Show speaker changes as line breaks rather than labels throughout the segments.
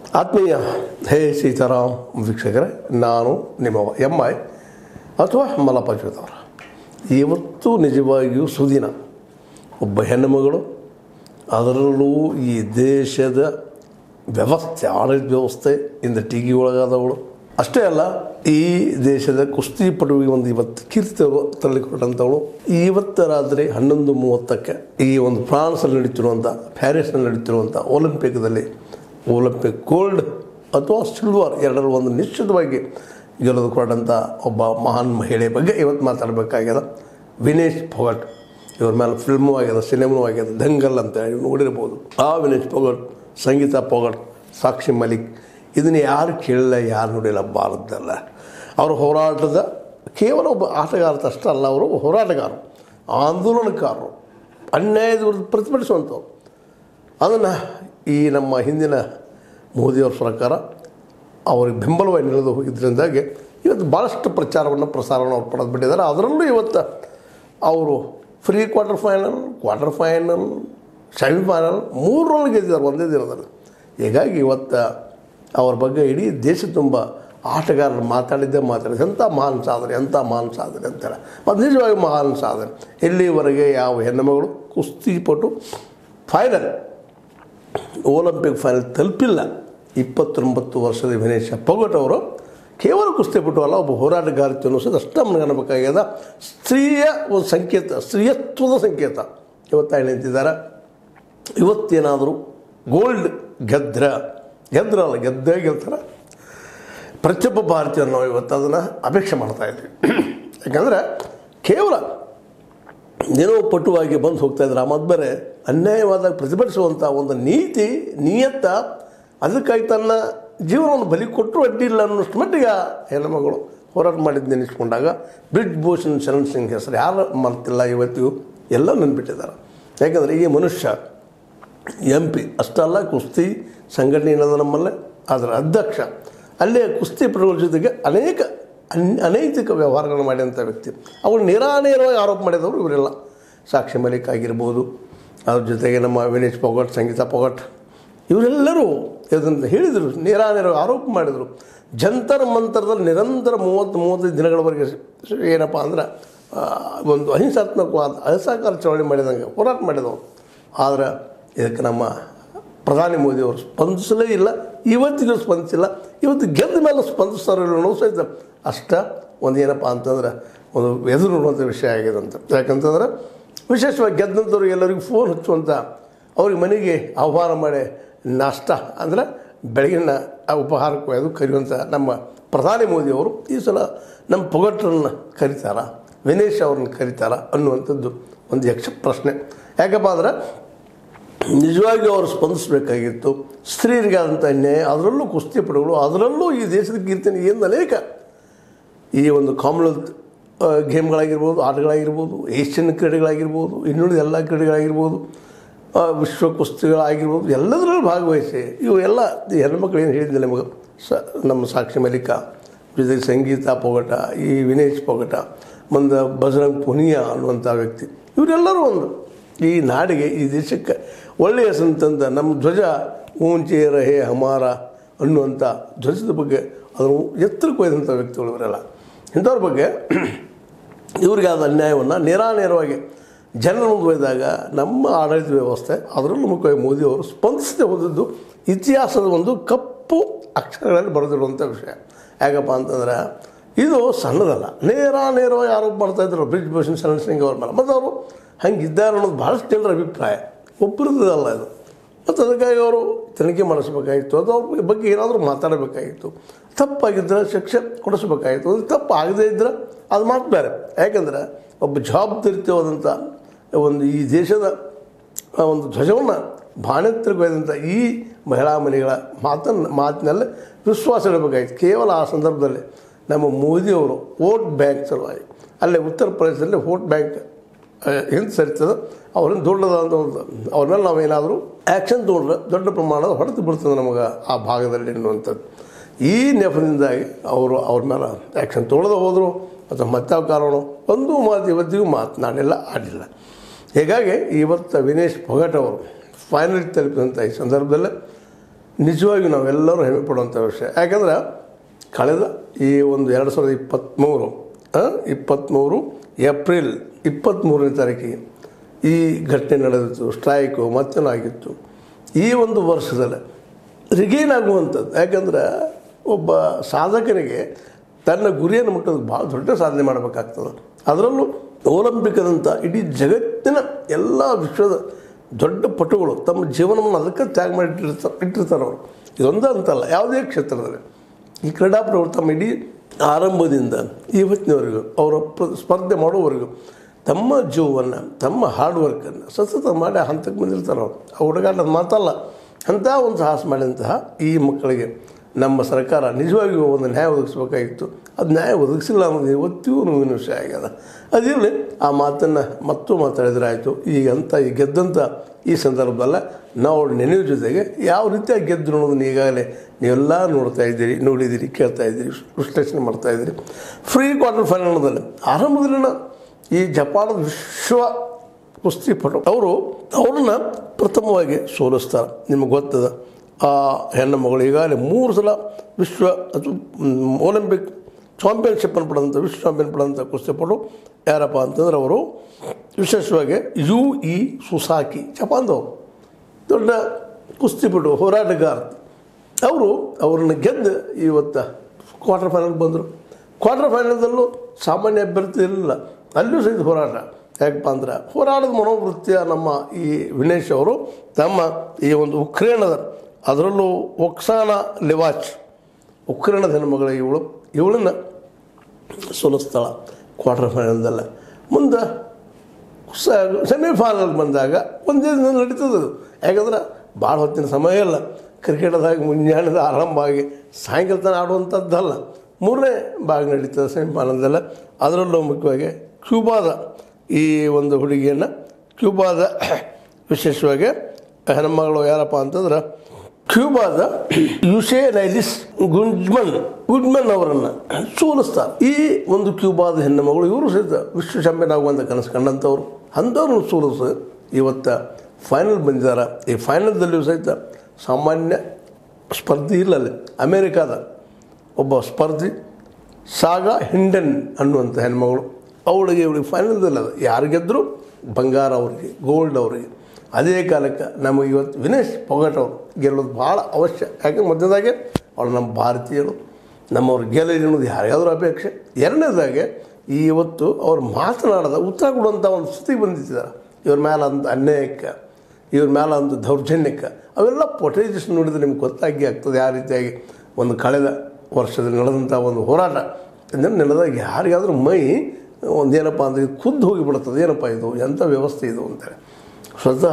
ಆತ್ಮೀಯ ಹೇ ಸೀತಾರಾಮ್ ವೀಕ್ಷಕರೇ ನಾನು ನಿಮ್ಮ ಎಮ್ ಐ ಅಥವಾ ಮಲ್ಲಪ್ಪ ಜೋದವರ ಇವತ್ತು ನಿಜವಾಗಿಯೂ ಸುದಿನ ಒಬ್ಬ ಹೆಣ್ಣುಮಗಳು ಅದರಲ್ಲೂ ಈ ದೇಶದ ವ್ಯವಸ್ಥೆ ಆಡಳಿತ ವ್ಯವಸ್ಥೆ ಇಂದ ಟೀಗಿ ಒಳಗಾದವಳು ಅಷ್ಟೇ ಅಲ್ಲ ಈ ದೇಶದ ಕುಸ್ತಿಪಟುವಿಗೆ ಒಂದು ಇವತ್ತು ಕೀರ್ತಿ ತಳ್ಳಿಕೊಟ್ಟಂಥವಳು ಇವತ್ತು ರಾತ್ರಿ ಹನ್ನೊಂದು ಮೂವತ್ತಕ್ಕೆ ಈ ಒಂದು ಫ್ರಾನ್ಸಲ್ಲಿ ನಡೀತಿರುವಂಥ ಪ್ಯಾರಿಸ್ನಲ್ಲಿ ನಡೀತಿರುವಂಥ ಒಲಿಂಪಿಕ್ದಲ್ಲಿ ಒಲಿಂಪಿಕ್ ಗೋಲ್ಡ್ ಅಥವಾ ಸಿಲ್ವರ್ ಎರಡರ ಒಂದು ನಿಶ್ಚಿತವಾಗಿ ಗೆಲ್ಲದುಕೊಂಡಂಥ ಒಬ್ಬ ಮಹಾನ್ ಮಹಿಳೆ ಬಗ್ಗೆ ಇವತ್ತು ಮಾತಾಡಬೇಕಾಗ್ಯದ ವಿನೇಶ್ ಫೊಗಟ್ ಇವ್ರ ಮೇಲೆ ಫಿಲ್ಮು ಆಗ್ಯದ ಸಿನಿಮಾನೂ ಆಗ್ಯದ ದಂಗಲ್ ಅಂತ ಹೇಳಿ ನೋಡಿರ್ಬೋದು ಆ ವಿನೇಶ್ ಫೊಗಟ್ ಸಂಗೀತ ಫೊಗಟ್ ಸಾಕ್ಷಿ ಮಲಿಕ್ ಇದನ್ನು ಯಾರು ಕೇಳಿಲ್ಲ ಯಾರು ನೋಡಿಲ್ಲ ಭಾರತದಲ್ಲ ಅವರ ಹೋರಾಟದ ಕೇವಲ ಒಬ್ಬ ಆಟಗಾರ ಅಷ್ಟೇ ಅಲ್ಲ ಅವರು ಹೋರಾಟಗಾರರು ಆಂದೋಲನಕಾರರು ಅನ್ಯಾಯದ ವಿರುದ್ಧ ಪ್ರತಿಭಟಿಸುವಂಥವ್ರು ಅದನ್ನು ಈ ನಮ್ಮ ಹಿಂದಿನ ಮೋದಿಯವರ ಸರ್ಕಾರ ಅವ್ರಿಗೆ ಬೆಂಬಲವಾಗಿ ನಿಳೆದು ಹೋಗಿದ್ದರಿಂದಾಗಿ ಇವತ್ತು ಭಾಳಷ್ಟು ಪ್ರಚಾರವನ್ನು ಪ್ರಸಾರವನ್ನು ಅವ್ರು ಪಡೆದು ಬಿಟ್ಟಿದ್ದಾರೆ ಅದರಲ್ಲೂ ಇವತ್ತು ಅವರು pre quarter final quarter final semifinal ಮೂರರೊಳಗೆ ಗೆದ್ದಿದ್ದಾರೆ ಒಂದೇ ದಿನದಲ್ಲಿ ಹೀಗಾಗಿ ಇವತ್ತು ಅವ್ರ ಬಗ್ಗೆ ಇಡೀ ದೇಶ ತುಂಬ ಆಟಗಾರರು ಮಾತಾಡಿದ್ದೇ ಮಾತಾಡಿದೆ ಎಂಥ ಮಹಾನ್ ಸಾಧನೆ ಎಂಥ ಮಹಾನ್ ಸಾಧನೆ ಅಂತಾರೆ ಮತ್ತು ನಿಜವಾಗಿ ಮಹಾನ್ ಸಾಧನೆ ಇಲ್ಲಿವರೆಗೆ ಯಾವ ಹೆಣ್ಣುಮಗಳು ಕುಸ್ತಿಪಟು ಫೈನಲ್ ಒಲಿಂಪಿಕ್ ಫೈನಲ್ ತಲುಪಿಲ್ಲ ಇಪ್ಪತ್ತೊಂಬತ್ತು ವರ್ಷದ ವಿನೇಶ ಪೊಗಟ್ ಅವರು ಕೇವಲ ಕುಸ್ತಿಪಟು ಅಲ್ಲ ಒಬ್ಬ ಹೋರಾಟಗಾರ್ತಿ ಅನ್ನಿಸೋದು ಅಷ್ಟೇ ನಮ್ಗೆ ಅನ್ಬೇಕಾಗ್ಯದ ಸ್ತ್ರೀಯ ಒಂದು ಸಂಕೇತ ಸ್ತ್ರೀಯತ್ವದ ಸಂಕೇತ ಇವತ್ತು ನಿಂತಿದ್ದಾರೆ ಇವತ್ತೇನಾದರೂ ಗೋಲ್ಡ್ ಗೆದ್ರ ಗೆದ್ರ ಅಲ್ಲ ಗೆದ್ದೇ ಗೆಲ್ತಾರೆ ಪ್ರತಿಯೊಬ್ಬ ಭಾರತೀಯರು ನಾವು ಇವತ್ತು ಅದನ್ನು ಅಪೇಕ್ಷೆ ಮಾಡ್ತಾ ಇದ್ವಿ ಯಾಕಂದರೆ ಕೇವಲ ಏನೋ ಪಟುವಾಗಿ ಬಂದು ಹೋಗ್ತಾ ಇದ್ದಾರೆ ಮತ್ತು ಬೇರೆ ಅನ್ಯಾಯವಾದಾಗ ಪ್ರತಿಭಟಿಸುವಂಥ ಒಂದು ನೀತಿ ನಿಯತ್ತ ಅದಕ್ಕಾಗಿ ತನ್ನ ಜೀವನವನ್ನು ಬಲಿ ಕೊಟ್ಟರು ಅಡ್ಡಿಲ್ಲ ಅನ್ನೋಷ್ಟು ಮಟ್ಟಿಗೆ ಹೆಣ್ಣುಮಗಳು ಹೋರಾಟ ಮಾಡಿದ್ದು ನೆನೆಸ್ಕೊಂಡಾಗ ಬ್ರಿಜ್ ಭೂಷಣ್ ಶರಣ್ ಸಿಂಗ್ ಹೆಸರು ಯಾರು ಮರ್ತಿಲ್ಲ ಇವತ್ತಿಗೂ ಎಲ್ಲ ನೆನ್ಪಿಟ್ಟಿದ್ದಾರೆ ಯಾಕಂದರೆ ಈ ಮನುಷ್ಯ ಎಂ ಪಿ ಅಷ್ಟಲ್ಲ ಕುಸ್ತಿ ಸಂಘಟನೆ ಏನದ ನಮ್ಮಲ್ಲೇ ಅದರ ಅಧ್ಯಕ್ಷ ಅಲ್ಲೇ ಕುಸ್ತಿ ಪಟುಗಳ ಜೊತೆಗೆ ಅನೇಕ ಅನ್ ಅನೈತಿಕ ವ್ಯವಹಾರಗಳನ್ನು ಮಾಡಿದಂಥ ವ್ಯಕ್ತಿ ಅವರು ನೇರಾನೇರವಾಗಿ ಆರೋಪ ಮಾಡಿದವರು ಇವರೆಲ್ಲ ಸಾಕ್ಷಿ ಮಲಿಕ್ ಆಗಿರ್ಬೋದು ಅದ್ರ ಜೊತೆಗೆ ನಮ್ಮ ವಿನೇಶ್ ಪೊಗಟ್ ಸಂಗೀತ ಪೊಗಟ್ ಇವರೆಲ್ಲರೂ ಇದನ್ನು ಹೇಳಿದರು ನೇರಾನೇರವಾಗಿ ಆರೋಪ ಮಾಡಿದರು ಜಂತರ್ ಮಂತರದಲ್ಲಿ ನಿರಂತರ ಮೂವತ್ತು ಮೂವತ್ತೈದು ದಿನಗಳವರೆಗೆ ಏನಪ್ಪ ಅಂದ್ರೆ ಆ, ಒಂದು ಅಹಿಂಸಾತ್ಮಕವಾದ ಅಸಹಕಾರ ಚಳವಳಿ ಮಾಡಿದಂಗೆ ಹೋರಾಟ ಮಾಡಿದವರು ಆದರೆ ಇದಕ್ಕೆ ನಮ್ಮ ಪ್ರಧಾನಿ ಮೋದಿಯವರು ಸ್ಪಂದಿಸಲೇ ಇಲ್ಲ ಇವತ್ತಿಗೂ ಸ್ಪಂದಿಸಿಲ್ಲ ಇವತ್ತು ಗೆದ್ದ ಮೇಲೆ ಸ್ಪಂದಿಸ್ತಾರೋ ಅನ್ನೋ ಸಹಿತ ಅಷ್ಟ ಒಂದು ಏನಪ್ಪ ಅಂತಂದ್ರೆ ಒಂದು ಎದುರು ನೋಡುವಂಥ ವಿಷಯ ಆಗಿದೆ ಅಂತ ಯಾಕಂತಂದ್ರೆ ವಿಶೇಷವಾಗಿ ಗೆದ್ದಂಥವ್ರು ಎಲ್ಲರಿಗೂ ಫೋನ್ ಹಚ್ಚುವಂಥ ಅವ್ರಿಗೆ ಮನೆಗೆ ಆಹ್ವಾನ ಮಾಡಿ ನಾಷ್ಟ ಅಂದರೆ ಬೆಳಗಿನ ಆ ಉಪಹಾರಕ್ಕೆ ಅದು ಕರೆಯುವಂಥ ನಮ್ಮ ಪ್ರಧಾನಿ ಮೋದಿಯವರು ಈ ಸಲ ನಮ್ಮ ಪೊಗಟ್ರನ್ನ ಕರೀತಾರ ವಿನೇಶ್ ಅವ್ರನ್ನ ಕರೀತಾರ ಅನ್ನುವಂಥದ್ದು ಒಂದು ಯಕ್ಷ ಪ್ರಶ್ನೆ ಯಾಕಪ್ಪ ಅಂದ್ರೆ ನಿಜವಾಗಿ ಅವರು ಸ್ಪಂದಿಸಬೇಕಾಗಿತ್ತು ಸ್ತ್ರೀಯರಿಗಾದಂಥ ಅನ್ಯಾಯ ಅದರಲ್ಲೂ ಕುಸ್ತಿಪಟುಗಳು ಅದರಲ್ಲೂ ಈ ದೇಶದ ಕೀರ್ತನೆ ಏನು ಅನೇಕ ಈ ಒಂದು ಕಾಮನ್ವೆಲ್ತ್ ಆ, ಗೇಮ್ಗಳಾಗಿರ್ಬೋದು ಆಟಗಳಾಗಿರ್ಬೋದು ಏಷ್ಯನ್ ಕ್ರೀಡೆಗಳಾಗಿರ್ಬೋದು ಇನ್ನುಳಿದ ಎಲ್ಲ ಕ್ರೀಡೆಗಳಾಗಿರ್ಬೋದು ಆ, ವಿಶ್ವ ಕುಸ್ತಿಗಳಾಗಿರ್ಬೋದು ಎಲ್ಲದರಲ್ಲೂ ಭಾಗವಹಿಸಿ ಇವು ಎಲ್ಲ ಈ ಹೆಣ್ಮಕ್ಳು ಏನು ಹೇಳಿದ್ದೆ ನಿಮಗೆ ಸ ನಮ್ಮ ಸಾಕ್ಷಿ ಮಲಿಕ ಜೊತೆಗೆ ಸಂಗೀತ ಪೊಗಟ ಈ ವಿನೇಶ್ ಪೊಗಟ ಮುಂದೆ ಬಜರಂಗ್ ಪುನಿಯಾ ಅನ್ನುವಂಥ ವ್ಯಕ್ತಿ ಇವರೆಲ್ಲರೂ ಒಂದು ಈ ನಾಡಿಗೆ ಈ ದೇಶಕ್ಕೆ ಒಳ್ಳೆಯ ಹೆಸರು ತಂದ ನಮ್ಮ ಧ್ವಜ ಊಂಚೆ ರಹೆ ಹಮಾರ ಅನ್ನುವಂಥ ಧ್ವಜದ ಬಗ್ಗೆ ಅದನ್ನು ಎತ್ತರಕ್ಕೆ ಒಯ್ದಂಥ ವ್ಯಕ್ತಿಗಳು ಇವರೆಲ್ಲ ಇಂಥವ್ರ ಬಗ್ಗೆ ಇವರಿಗೆ ಆದ ಅನ್ಯಾಯವನ್ನು ನೇರಾನೇರವಾಗಿ ಜನರ ಮುಂದೆ ಒಯ್ದಾಗ ನಮ್ಮ ಆಡಳಿತ ವ್ಯವಸ್ಥೆ ಅದರಲ್ಲೂ ಮುಖ್ಯವಾಗಿ ಮೋದಿಯವರು ಸ್ಪಂದಿಸದೆ ಹೋದದ್ದು ಇತಿಹಾಸದ ಒಂದು ಕಪ್ಪು ಅಕ್ಷರಗಳಲ್ಲಿ ಬರೆದಿರುವಂಥ ವಿಷಯ ಯಾಕಪ್ಪ ಅಂತಂದ್ರೆ ಇದು ಸಣ್ಣದಲ್ಲ ನೇರ ನೇರವಾಗಿ ಆರೋಪ ಮಾಡ್ತಾಯಿದ್ರು ಬ್ರಿಜ್ ಭೂಷಣ್ ಶರಣ್ ಸಿಂಗ್ ಅವ್ರ ಮೇಲೆ ಮತ್ತು ಅವರು ಹಂಗಿದ್ದಾರೆ ಅನ್ನೋದು ಭಾಳಷ್ಟು ಜನರ ಅಭಿಪ್ರಾಯ ಒಬ್ಬರದ್ದಲ್ಲ ಇದು ಮತ್ತು ಅದಕ್ಕಾಗಿ ಅವರು ತನಿಖೆ ಮಾಡಿಸ್ಬೇಕಾಗಿತ್ತು ಅದು ಅವ್ರ ಬಗ್ಗೆ ಏನಾದರೂ ಮಾತಾಡಬೇಕಾಗಿತ್ತು ತಪ್ಪಾಗಿದ್ದರೆ ಶಿಕ್ಷೆ ಕೊಡಿಸ್ಬೇಕಾಗಿತ್ತು ಅದು ತಪ್ಪು ಆಗದೇ ಇದ್ದರೆ ಅದು ಮಾತು ಬೇರೆ ಯಾಕಂದ್ರೆ ಒಬ್ಬ ಜವಾಬ್ದಾರಿತವಾದಂಥ ಒಂದು ಈ ದೇಶದ ಆ ಒಂದು ಧ್ವಜವನ್ನು ಬಾಣೆತ್ತರಗೊಯ್ದಂಥ ಈ ಮಹಿಳಾ ಮನೆಗಳ ಮಾತನ್ನು ಮಾತಿನಲ್ಲಿ ವಿಶ್ವಾಸ ಇಡಬೇಕಾಗಿತ್ತು ಕೇವಲ ಆ ಸಂದರ್ಭದಲ್ಲಿ ನಮ್ಮ ಮೋದಿಯವರು ವೋಟ್ ಬ್ಯಾಂಕ್ ಸಲುವಾಗಿ ಅಲ್ಲೇ ಉತ್ತರ ಪ್ರದೇಶದಲ್ಲಿ ವೋಟ್ ಬ್ಯಾಂಕ್ ಹೆಂಗೆ ಸರಿತದೆ ಅವ್ರನ್ನ ದೊಡ್ಡದಾದಂಥ ಒಂದು ಅವ್ರ ಮೇಲೆ ನಾವೇನಾದರೂ ಆ್ಯಕ್ಷನ್ ತೊಗೊಂಡ್ರೆ ದೊಡ್ಡ ಪ್ರಮಾಣದ ಹೊಡೆತು ಬಿಡ್ತದೆ ನಮಗೆ ಆ ಭಾಗದಲ್ಲಿ ಎನ್ನುವಂಥದ್ದು ಈ ನೆಪದಿಂದಾಗಿ ಅವರು ಅವ್ರ ಮೇಲೆ ಆ್ಯಕ್ಷನ್ ತೊಗೊಳ್ಳದೆ ಹೋದರು ಅಥವಾ ಮತ್ತಾವ ಕಾರಣ ಒಂದು ಮಾತು ಇವತ್ತಿಗೂ ಮಾತನಾಡಿಲ್ಲ ಆಡಿಲ್ಲ ಹೀಗಾಗಿ ಇವತ್ತು ವಿನೇಶ್ ಫೊಗಟ್ ಅವರು ಫೈನಲ್ ತಲುಪಿದಂಥ ಈ ಸಂದರ್ಭದಲ್ಲಿ ನಿಜವಾಗಿಯೂ ನಾವೆಲ್ಲರೂ ಹೆಮ್ಮೆ ಪಡುವಂಥ ವಿಷಯ ಯಾಕಂದ್ರೆ ಕಳೆದ ಈ ಒಂದು ಎರಡು ಸಾವಿರದ ಇಪ್ಪತ್ತ್ಮೂರು ಇಪ್ಪತ್ತ್ಮೂರು ಏಪ್ರಿಲ್ ಇಪ್ಪತ್ತ್ಮೂರನೇ ತಾರೀಕಿಗೆ ಈ ಘಟನೆ ನಡೆದಿತ್ತು ಸ್ಟ್ರೈಕು ಮತ್ತೇನೋ ಆಗಿತ್ತು ಈ ಒಂದು ವರ್ಷದಲ್ಲಿ ರಿಗೇನ್ ಆಗುವಂಥದ್ದು ಯಾಕಂದ್ರೆ ಒಬ್ಬ ಸಾಧಕನಿಗೆ ತನ್ನ ಗುರಿಯನ್ನು ಮುಟ್ಟೋದಕ್ಕೆ ಭಾಳ ದೊಡ್ಡ ಸಾಧನೆ ಮಾಡಬೇಕಾಗ್ತದೆ ಅದರಲ್ಲೂ ಒಲಿಂಪಿಕ್ದಂಥ ಇಡೀ ಜಗತ್ತಿನ ಎಲ್ಲ ವಿಶ್ವದ ದೊಡ್ಡ ಪಟುಗಳು ತಮ್ಮ ಜೀವನವನ್ನು ಅದಕ್ಕೆ ತ್ಯಾಗ ಮಾಡಿ ಇಟ್ಟಿರ್ತಾರೆ ಇಟ್ಟಿರ್ತಾರೆ ಅವರು ಇದೊಂದೇ ಅಂತಲ್ಲ ಯಾವುದೇ ಕ್ಷೇತ್ರದಲ್ಲಿ ಈ ಕ್ರೀಡಾಪಟುಗಳು ತಮ್ಮ ಇಡೀ ಆರಂಭದಿಂದ ಇವತ್ತಿನವರೆಗೂ ಅವರ ಪ್ರ- ಸ್ಪರ್ಧೆ ಮಾಡೋವರೆಗೂ ತಮ್ಮ ಜೀವವನ್ನು ತಮ್ಮ ಹಾರ್ಡ್ ವರ್ಕನ್ನು ಸತತ ಮಾಡಿ ಆ ಹಂತಕ್ಕೆ ಬಂದಿರ್ತಾರೆ ಅವರು ಆ ಹುಡುಗಾಟದ ಮಾತಲ್ಲ ಅಂಥ ಒಂದು ಸಾಹಸ ಮಾಡಿದಂತಹ ಈ ಮಕ್ಕಳಿಗೆ ನಮ್ಮ ಸರ್ಕಾರ ನಿಜವಾಗಿಯೂ ಒಂದು ನ್ಯಾಯ ಒದಗಿಸ್ಬೇಕಾಗಿತ್ತು ಅದು ನ್ಯಾಯ ಒದಗಿಸಿಲ್ಲ ಅನ್ನೋದು ಇವತ್ತಿಗೂ ನೋವಿನ ವಿಷಯ ಆಗ್ಯದ ಅದಿರಲಿ ಆ ಮಾತನ್ನು ಮತ್ತೂ ಮಾತಾಡಿದ್ರೆ ಆಯಿತು ಈಗ ಅಂತ ಈ ಗೆದ್ದಂಥ ಈ ಸಂದರ್ಭದಲ್ಲ ನಾವು ನೆನೆಯ ಜೊತೆಗೆ ಯಾವ ರೀತಿಯಾಗಿ ಗೆದ್ದು ಅನ್ನೋದನ್ನ ಈಗಾಗಲೇ ನೀವೆಲ್ಲ ನೋಡ್ತಾ ಇದ್ದೀರಿ ನೋಡಿದ್ದೀರಿ ಕೇಳ್ತಾ ಇದ್ದೀರಿ ವಿಶ್ಲೇಷಣೆ ಮಾಡ್ತಾ ಇದ್ದೀರಿ ಫ್ರೀ ಕ್ವಾರ್ಟರ್ ಫೈನಲ್ನಲ್ಲಿ ಆರಂಭದಲ್ಲಿನ ಈ ಜಪಾನದ ವಿಶ್ವ ಕುಸ್ತಿಪಟು ಅವರು ಅವ್ರನ್ನ ಪ್ರಥಮವಾಗಿ ಸೋಲಿಸ್ತಾರೆ ನಿಮಗೆ ಗೊತ್ತದ ಆ ಹೆಣ್ಣು ಮಗಳು ಈಗಾಗಲೇ ಮೂರು ಸಲ ವಿಶ್ವ ಅಥವಾ ಮ್, ಒಲಿಂಪಿಕ್ ಚಾಂಪಿಯನ್ಶಿಪ್ಪನ್ನು ಪಡೆದಂಥ ವಿಶ್ವ ಚಾಂಪಿಯನ್ ಪಡೆದಂಥ ಕುಸ್ತಿಪಟು ಯಾರಪ್ಪ ಅಂತಂದ್ರೆ ಅವರು ವಿಶೇಷವಾಗಿ ಯು ಇ ಸುಸಾಕಿ ಜಪಾನ್ದವರು ದೊಡ್ಡ ಕುಸ್ತಿಪಟು ಹೋರಾಟಗಾರ ಅವರು ಅವ್ರನ್ನ ಗೆದ್ದು ಇವತ್ತು ಕ್ವಾರ್ಟರ್ ಫೈನಲ್ಗೆ ಬಂದರು ಕ್ವಾರ್ಟರ್ ಫೈನಲ್ದಲ್ಲೂ ಸಾಮಾನ್ಯ ಅಭ್ಯರ್ಥಿ ಇರಲಿಲ್ಲ ಅಲ್ಲೂ ಸಹಿತ ಹೋರಾಟ ಯಾಕಪ್ಪ ಅಂದ್ರೆ ಹೋರಾಟದ ಮನೋವೃತ್ತಿಯ ನಮ್ಮ ಈ ವಿನೇಶ್ ಅವರು ತಮ್ಮ ಈ ಒಂದು ಉಕ್ರೇನದ ಅದರಲ್ಲೂ ಒಕ್ಸಾನ ಲಿವಾಚ್ ಉಕ್ರೇನದ ಹೆಣ್ಮಗಳ ಇವಳು ಇವಳನ್ನು ಸೋಲಿಸ್ತಾಳ ಕ್ವಾರ್ಟರ್ ಫೈನಲ್ದಲ್ಲ ಮುಂದೆ ಸ ಸೆಮಿಫೈನಲ್ಗೆ ಬಂದಾಗ ಒಂದೇ ದಿನ ನಡೀತದೆ ಅದು ಯಾಕಂದ್ರೆ ಭಾಳ ಹೊತ್ತಿನ ಸಮಯ ಇಲ್ಲ ಕ್ರಿಕೆಟದಾಗ ಮುಂಜಾನೆದ ಆರಂಭ ಆಗಿ ಸಾಯಂಕಾಲ ತನಕ ಆಡುವಂಥದ್ದಲ್ಲ ಮೂರನೇ ಭಾಗ ನಡೀತದೆ ಸೆಮಿಫೈನಲ್ದಲ್ಲ ಅದರಲ್ಲೂ ಮುಖ್ಯವಾಗಿ ಕ್ಯೂಬಾದ ಈ ಒಂದು ಹುಡುಗಿಯನ್ನು ಕ್ಯೂಬಾದ ವಿಶೇಷವಾಗಿ ಹೆಣ್ಮಗಳು ಯಾರಪ್ಪ ಅಂತಂದ್ರೆ ಕ್ಯೂಬಾದ ಯುಸೆ ನೈಲಿಸ್ ಗುಂಜ್ಮನ್ ಗುಡ್ಮನ್ ಅವರನ್ನು ಸೋಲಿಸ್ತಾರೆ ಈ ಒಂದು ಕ್ಯೂಬಾದ ಹೆಣ್ಣು ಮಗಳು ಇವರು ಸಹಿತ ವಿಶ್ವ ಚಾಂಪಿಯನ್ ಆಗುವಂಥ ಕನಸು ಕಂಡಂಥವ್ರು ಅಂಥವ್ರನ್ನ ಸೋಲಿಸಿ ಇವತ್ತು ಫೈನಲ್ ಬಂದಿದ್ದಾರೆ ಈ ಫೈನಲ್ದಲ್ಲಿಯೂ ಸಹಿತ ಸಾಮಾನ್ಯ ಸ್ಪರ್ಧಿ ಇಲ್ಲ ಅಲ್ಲಿ ಅಮೇರಿಕಾದ ಒಬ್ಬ ಸ್ಪರ್ಧಿ ಸಾಗಾ ಹಿಂಡನ್ ಅನ್ನುವಂಥ ಹೆಣ್ಮಗಳು ಅವಳಿಗೆ ಇವಳಿಗೆ ಫೈನಲ್ದಲ್ಲಿ ಅದು ಯಾರು ಗೆದ್ದರು ಬಂಗಾರ ಅವರಿಗೆ ಗೋಲ್ಡ್ ಅವರಿಗೆ ಅದೇ ಕಾಲಕ್ಕೆ ನಮಗೆ ಇವತ್ತು ವಿನೇಶ್ ಪೊಗಟ್ ಅವರು ಗೆಲ್ಲೋದು ಭಾಳ ಅವಶ್ಯ ಯಾಕೆ ಮೊದಲದಾಗೆ ಅವಳು ನಮ್ಮ ಭಾರತೀಯರು ನಮ್ಮವ್ರು ಗೆಲ್ಲಲಿ ಅನ್ನೋದು ಯಾರ್ಯಾವ್ದ್ರ ಅಪೇಕ್ಷೆ ಎರಡನೇದಾಗೆ ಈ ಇವತ್ತು ಅವ್ರು ಮಾತನಾಡದ ಉತ್ತರ ಕೊಡುವಂಥ ಒಂದು ಸ್ಥಿತಿಗೆ ಬಂದಿದ್ದಾರೆ ಇವ್ರ ಮೇಲೆ ಅಂತ ಅನ್ಯಾಯಕ್ಕೆ ಇವ್ರ ಮೇಲೆ ಒಂದು ದೌರ್ಜನ್ಯಕ್ಕೆ ಅವೆಲ್ಲ ಪೊಟೇಜಸ್ ನೋಡಿದ್ರೆ ನಿಮ್ಗೆ ಗೊತ್ತಾಗಿ ಆಗ್ತದೆ ಯಾವ ರೀತಿಯಾಗಿ ಒಂದು ಕಳೆದ ವರ್ಷದಲ್ಲಿ ನಡೆದಂಥ ಒಂದು ಹೋರಾಟ ಇದನ್ನು ನೆನೆದಾಗ ಯಾರಿಗಾದ್ರೂ ಮೈ ಒಂದೇನಪ್ಪ ಅಂದರೆ ಇದು ಖುದ್ದು ಹೋಗಿಬಿಡ್ತದೆ ಏನಪ್ಪ ಇದು ಎಂಥ ವ್ಯವಸ್ಥೆ ಇದು ಅಂತೇಳಿ ಸ್ವತಃ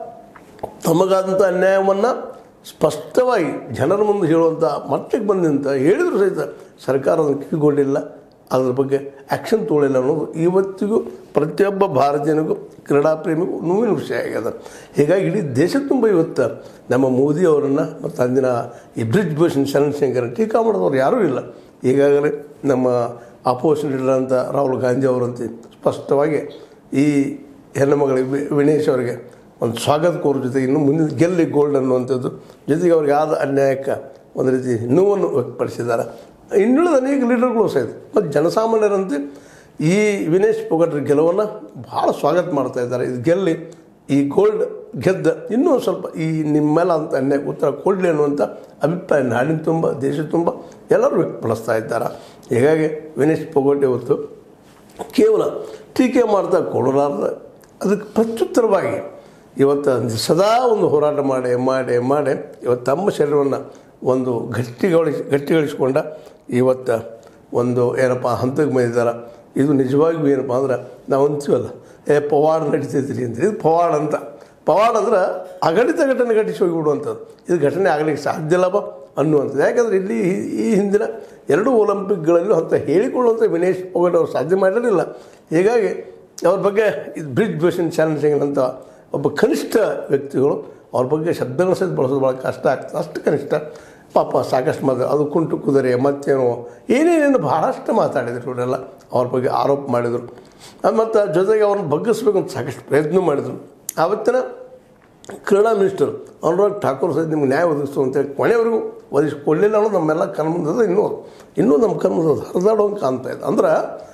ತಮಗಾದಂಥ ಅನ್ಯಾಯವನ್ನು ಸ್ಪಷ್ಟವಾಗಿ ಜನರ ಮುಂದೆ ಹೇಳುವಂಥ ಮಟ್ಟಕ್ಕೆ ಬಂದಂತ ಹೇಳಿದ್ರು ಸಹಿತ ಸರ್ಕಾರ ಅದನ್ನು ಕಿವಿಗೊಂಡಿಲ್ಲ ಅದ್ರ ಬಗ್ಗೆ ಆ್ಯಕ್ಷನ್ ತೊಗೊಳ್ಳಿಲ್ಲ ಅನ್ನೋದು ಇವತ್ತಿಗೂ ಪ್ರತಿಯೊಬ್ಬ ಭಾರತೀಯನಿಗೂ ಕ್ರೀಡಾ ಪ್ರೇಮಿಗೂ ನೋವಿನ ವಿಷಯ ಆಗ್ಯದ ಹೀಗಾಗಿ ಇಡೀ ದೇಶ ತುಂಬ ಇವತ್ತು ನಮ್ಮ ಮೋದಿ ಅವರನ್ನು ಮತ್ತು ಅಂದಿನ ಈ ಬ್ರಿಜ್ ಭೂಷಣ್ ಶರಣ್ ಶಂಕರ್ ಟೀಕಾ ಮಾಡಿದವರು ಯಾರೂ ಇಲ್ಲ ಈಗಾಗಲೇ ನಮ್ಮ ಅಪೋಸಿಷನ್ ಲೀಡರ್ ಅಂತ ರಾಹುಲ್ ಗಾಂಧಿ ಅವರಂತೆ ಸ್ಪಷ್ಟವಾಗಿ ಈ ಹೆಣ್ಣುಮಗಳಿಗೆ ವಿ- ವಿನೇಶ್ ಅವರಿಗೆ ಒಂದು ಸ್ವಾಗತ ಕೋರ ಜೊತೆಗೆ ಇನ್ನು ಮುಂದಿನ ಗೆಲ್ಲಿ ಗೋಲ್ಡ್ ಅನ್ನುವಂಥದ್ದು ಜೊತೆಗೆ ಅವ್ರಿಗೆ ಆದ ಅನ್ಯಾಯಕ್ಕೆ ಒಂದು ರೀತಿ ನೋವನ್ನು ವ್ಯಕ್ತಪಡಿಸಿದ್ದಾರೆ ಇನ್ನುಳಿದ ಅನೇಕ ಲೀಡರ್ಗಳು ಸಹಿತ ಮತ್ತು ಜನಸಾಮಾನ್ಯರಂತೆ ಈ ವಿನೇಶ್ ಪೊಗಟ್ರ ಗೆಲುವನ್ನು ಭಾಳ ಸ್ವಾಗತ ಮಾಡ್ತಾ ಇದ್ದಾರೆ ಇದು ಗೆಲ್ಲಿ ಈ ಗೋಲ್ಡ್ ಗೆದ್ದ ಇನ್ನೂ ಒಂದ್ ಸ್ವಲ್ಪ ಈ ನಿಮ್ಮ ಮೇಲೆ ಅಂತ ಅನ್ಯಾಯ ಉತ್ತರ ಕೊಡಲಿ ಅನ್ನುವಂಥ ಅಭಿಪ್ರಾಯ ನಾಡಿನ ತುಂಬ ದೇಶದ ತುಂಬ ಎಲ್ಲರೂ ವ್ಯಕ್ತಪಡಿಸ್ತಾ ಇದ್ದಾರೆ ಹೀಗಾಗಿ ವಿನೇಶ್ ಪೊಗಟ್ ಇವತ್ತು ಕೇವಲ ಟೀಕೆ ಮಾಡ್ತಾ ಕೊಡಲಾರ್ದ ಅದಕ್ಕೆ ಪ್ರತ್ಯುತ್ತರವಾಗಿ ಇವತ್ತು ಸದಾ ಒಂದು ಹೋರಾಟ ಮಾಡಿ ಮಾಡಿ ಮಾಡಿ ಇವತ್ತು ತಮ್ಮ ಶರೀರವನ್ನು ಒಂದು ಗಟ್ಟಿಗೊಳಿಸಿ ಗಟ್ಟಿಗೊಳಿಸ್ಕೊಂಡ ಇವತ್ತು ಒಂದು ಏನಪ್ಪ ಹಂತಕ್ಕೆ ಬಂದಿದ್ದಾರೆ ಇದು ನಿಜವಾಗಿಯೂ ಏನಪ್ಪ ಅಂದ್ರೆ ನಾವು ಅಂತೀವಲ್ಲ ಏ ಪವಾಡ ನಡೀತೈತ್ರಿ ಅಂತ ಇದು ಪವಾಡ ಅಂತ ಪವಾಡ ಅಂದ್ರೆ ಅಗಣಿತ ಘಟನೆ ಘಟಿಸಿ ಹೋಗಿಬಿಡುವಂಥದ್ದು ಇದು ಘಟನೆ ಆಗಲಿಕ್ಕೆ ಸಾಧ್ಯ ಇಲ್ಲಪ್ಪ ಅನ್ನುವಂಥದ್ದು ಯಾಕಂದರೆ ಇಲ್ಲಿ ಈ- ಈ ಹಿಂದಿನ ಎರಡೂ ಒಲಿಂಪಿಕ್ಗಳಲ್ಲೂ ಅಂತ ಹೇಳಿಕೊಳ್ಳುವಂಥ ವಿನೇಶ್ ಪೊಗಟ್ ಅವರು ಸಾಧ್ಯ ಮಾಡಿರಲಿಲ್ಲ ಹೀಗಾಗಿ ಅವ್ರ ಬಗ್ಗೆ ಇದು ಬ್ರಿಜ್ ಭೂಷಣ್ ಶರಣ್ ಸಿಂಗ್ ಅಂತ ಒಬ್ಬ ಕನಿಷ್ಠ ವ್ಯಕ್ತಿಗಳು ಅವ್ರ ಬಗ್ಗೆ ಶಬ್ದಗಳ ಸಹಿತ ಬಳಸೋದು ಭಾಳ ಕಷ್ಟ ಆಗ್ತದೆ ಅಷ್ಟು ಕನಿಷ್ಠ ಪಾಪ ಸಾಕಷ್ಟು ಮಾತು ಅದು ಕುಂಟು ಕುದುರೆ ಮತ್ತೇನೋ ಏನೇನೇನು ಭಾಳಷ್ಟು ಮಾತಾಡಿದ್ರು ಇವರೆಲ್ಲ ಅವ್ರ ಬಗ್ಗೆ ಆರೋಪ ಮಾಡಿದರು ಮತ್ತು ಜೊತೆಗೆ ಅವ್ರನ್ನ ಬಗ್ಗಿಸ್ಬೇಕು ಅಂತ ಸಾಕಷ್ಟು ಪ್ರಯತ್ನ ಮಾಡಿದರು ಆವತ್ತಿನ ಕ್ರೀಡಾ ಮಿನಿಸ್ಟರ್ ಅನುರಾಗ್ ಠಾಕೂರ್ ಸಹಿತ ನಿಮ್ಗೆ ನ್ಯಾಯ ಒದಗಿಸ್ತು ಅಂತೇಳಿ ಕೊನೆವರೆಗೂ ಒದಗಿಸ್ಕೊಡ್ಲಿಲ್ಲ ಅನ್ನೋದು ನಮ್ಮೆಲ್ಲ ಕಣ್ಮುಂದದ ಇನ್ನೂ ಇನ್ನೂ ನಮ್ಮ ಕಣ್ಮುಂದದ ಹರಿದಾಡೋಂಗೆ ಕಾಣ್ತಾ ಇದೆ ಅಂದ್ರೆ